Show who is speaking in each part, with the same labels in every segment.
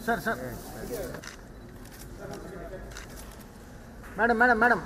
Speaker 1: sir sir madam madam madam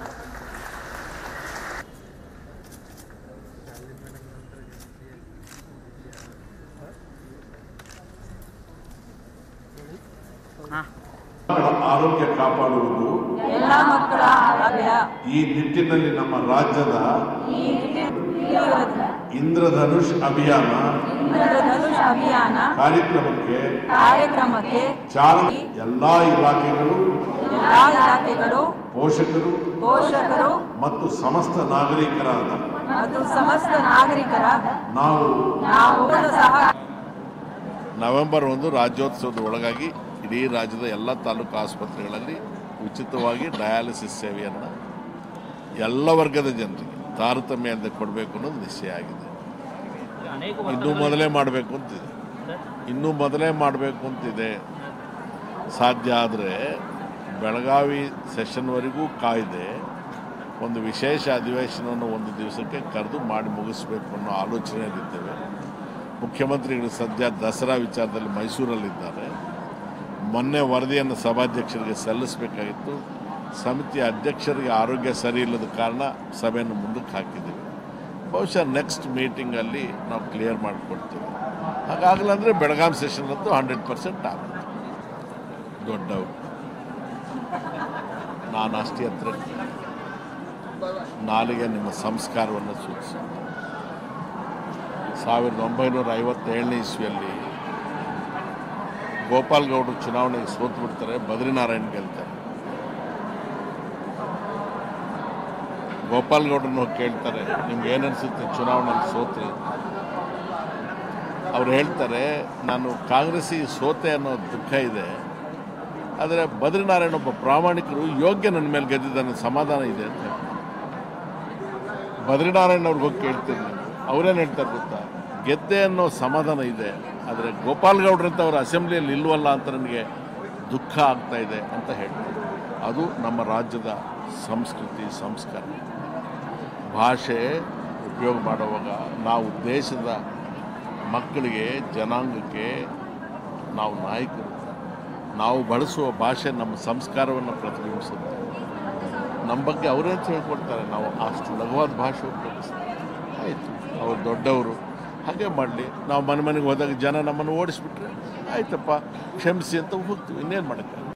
Speaker 2: ಮಕ್ಕಳ ಆರೋಗ್ಯ ಕಾಪಾಡುವುದು
Speaker 3: ಎಲ್ಲ ಮಕ್ಕಳ ಆರೋಗ್ಯ
Speaker 2: ಈ ನಿಟ್ಟಿನಲ್ಲಿ ನಮ್ಮ ರಾಜ್ಯದ
Speaker 3: ಈ ನಿಟ್ಟಿನಲ್ಲಿ
Speaker 2: ಇಂದ್ರಧನುಷ್ ಅಭಿಯಾನ
Speaker 3: ಇಂದ್ರಧನುಷ್ ಅಭಿಯಾನ
Speaker 2: ಕಾರ್ಯಕ್ರಮಕ್ಕೆ
Speaker 3: ಕಾರ್ಯಕ್ರಮಕ್ಕೆ
Speaker 2: ಚಾಲನೆ ಎಲ್ಲಾ ಇಲಾಖೆಗಳು
Speaker 3: ಎಲ್ಲಾ ಇಲಾಖೆಗಳು
Speaker 2: ಪೋಷಕರು
Speaker 3: ಪೋಷಕರು
Speaker 2: ಮತ್ತು ಸಮಸ್ತ ನಾಗರಿಕರಾದ
Speaker 3: ಮತ್ತು ಸಮಸ್ತ ನಾಗರಿಕರ
Speaker 2: ನಾವು
Speaker 3: ನಾವು ಸಹ
Speaker 2: ನವೆಂಬರ್ ಒಂದು ರಾಜ್ಯೋತ್ಸವದ ಒಳಗಾಗಿ ಇಡೀ ರಾಜ್ಯದ ಎಲ್ಲ ತಾಲೂಕು ಆಸ್ಪತ್ರೆಗಳಲ್ಲಿ ಉಚಿತವಾಗಿ ಡಯಾಲಿಸಿಸ್ ಸೇವೆಯನ್ನು ಎಲ್ಲ ವರ್ಗದ ಜನರಿಗೆ ತಾರತಮ್ಯ ಅಂತ ಕೊಡಬೇಕು ಅನ್ನೋದು ನಿಶ್ಚಯ ಆಗಿದೆ ಇನ್ನೂ ಮೊದಲೇ ಮಾಡಬೇಕು ಅಂತಿದೆ ಇನ್ನೂ ಮೊದಲೇ ಮಾಡಬೇಕು ಅಂತಿದೆ ಸಾಧ್ಯ ಆದರೆ ಬೆಳಗಾವಿ ಸೆಷನ್ವರೆಗೂ ಕಾಯ್ದೆ ಒಂದು ವಿಶೇಷ ಅಧಿವೇಶನವನ್ನು ಒಂದು ದಿವಸಕ್ಕೆ ಕರೆದು ಮಾಡಿ ಮುಗಿಸ್ಬೇಕು ಅನ್ನೋ ಆಲೋಚನೆಯಲ್ಲಿದ್ದೇವೆ ಮುಖ್ಯಮಂತ್ರಿಗಳು ಸದ್ಯ ದಸರಾ ವಿಚಾರದಲ್ಲಿ ಮೈಸೂರಲ್ಲಿದ್ದಾರೆ ಮೊನ್ನೆ ವರದಿಯನ್ನು ಸಭಾಧ್ಯಕ್ಷರಿಗೆ ಸಲ್ಲಿಸಬೇಕಾಗಿತ್ತು ಸಮಿತಿಯ ಅಧ್ಯಕ್ಷರಿಗೆ ಆರೋಗ್ಯ ಸರಿ ಇಲ್ಲದ ಕಾರಣ ಸಭೆಯನ್ನು ಮುಂದಕ್ಕೆ ಹಾಕಿದ್ದೀವಿ ಬಹುಶಃ ನೆಕ್ಸ್ಟ್ ಮೀಟಿಂಗಲ್ಲಿ ನಾವು ಕ್ಲಿಯರ್ ಮಾಡಿಕೊಡ್ತೀವಿ ಹಾಗಾಗಲ್ಲ ಅಂದರೆ ಬೆಳಗಾಂ ಸೆಷನ್ ಅಂತೂ ಹಂಡ್ರೆಡ್ ಪರ್ಸೆಂಟ್ ಆಗುತ್ತೆ ದೊಡ್ಡವು ನಾನು ಅಷ್ಟೇ ಹತ್ರ ನಾಲಿಗೆ ನಿಮ್ಮ ಸಂಸ್ಕಾರವನ್ನು ಸೂಚಿಸಿ ಸಾವಿರದ ಒಂಬೈನೂರ ಐವತ್ತೇಳನೇ ಇಸ್ವಿಯಲ್ಲಿ ಗೋಪಾಲ್ ಗೌಡರು ಚುನಾವಣೆಗೆ ಸೋತು ಬಿಡ್ತಾರೆ ಬದ್ರಿನಾರಾಯಣ್ ಗೆಲ್ತಾರೆ ಗೋಪಾಲ್ ಗೌಡ್ರನ್ನ ಹೋಗಿ ಕೇಳ್ತಾರೆ ನಿಮ್ಗೆ ಏನನ್ಸುತ್ತೆ ಚುನಾವಣೆಯಲ್ಲಿ ಸೋತ್ರಿ ಅವ್ರು ಹೇಳ್ತಾರೆ ನಾನು ಕಾಂಗ್ರೆಸ್ಸಿಗೆ ಸೋತೆ ಅನ್ನೋ ದುಃಖ ಇದೆ ಆದರೆ ಬದ್ರಿನಾರಾಯಣ ಒಬ್ಬ ಪ್ರಾಮಾಣಿಕರು ಯೋಗ್ಯ ನನ್ನ ಮೇಲೆ ಗೆದ್ದಿದ್ದಾನೆ ಸಮಾಧಾನ ಇದೆ ಅಂತ ಹೇಳ್ತಾರೆ ಬದ್ರಿನಾರಾಯಣ ಅವ್ರಿಗೆ ಹೋಗಿ ಕೇಳ್ತೀನಿ ನಾನು ಅವ್ರೇನು ಹೇಳ್ತಾರೆ ಗೊತ್ತಾ ಗೆದ್ದೆ ಅನ್ನೋ ಸಮಾಧಾನ ಇದೆ ಆದರೆ ಗೋಪಾಲ್ ಗೌಡ್ರಂತ ಅವ್ರ ಅಸೆಂಬ್ಲಿಯಲ್ಲಿ ನಿಲ್ಲುವಲ್ಲ ಅಂತ ನನಗೆ ದುಃಖ ಆಗ್ತಾ ಇದೆ ಅಂತ ಹೇಳ್ತಾರೆ ಅದು ನಮ್ಮ ರಾಜ್ಯದ ಸಂಸ್ಕೃತಿ ಸಂಸ್ಕಾರ ಭಾಷೆ ಉಪಯೋಗ ಮಾಡುವಾಗ ನಾವು ದೇಶದ ಮಕ್ಕಳಿಗೆ ಜನಾಂಗಕ್ಕೆ ನಾವು ನಾಯಕರು ನಾವು ಬಳಸುವ ಭಾಷೆ ನಮ್ಮ ಸಂಸ್ಕಾರವನ್ನು ಪ್ರತಿಬಿಂಬಿಸುತ್ತೆ ನಮ್ಮ ಬಗ್ಗೆ ಅವರೇ ತಿಳ್ಕೊಳ್ತಾರೆ ನಾವು ಅಷ್ಟು ಲಘುವಾದ ಭಾಷೆ ಉಪಯೋಗಿಸ್ತೀವಿ ಆಯಿತು ಅವ್ರು ದೊಡ್ಡವರು ಹಾಗೆ ಮಾಡಲಿ ನಾವು ಮನೆ ಮನೆಗೆ ಹೋದಾಗ ಜನ ನಮ್ಮನ್ನು ಓಡಿಸ್ಬಿಟ್ರೆ ಆಯ್ತಪ್ಪ ಕ್ಷಮಿಸಿ ಅಂತ ಹೋಗ್ತೀವಿ ಇನ್ನೇನು ಮಾಡೋಕ್ಕೆ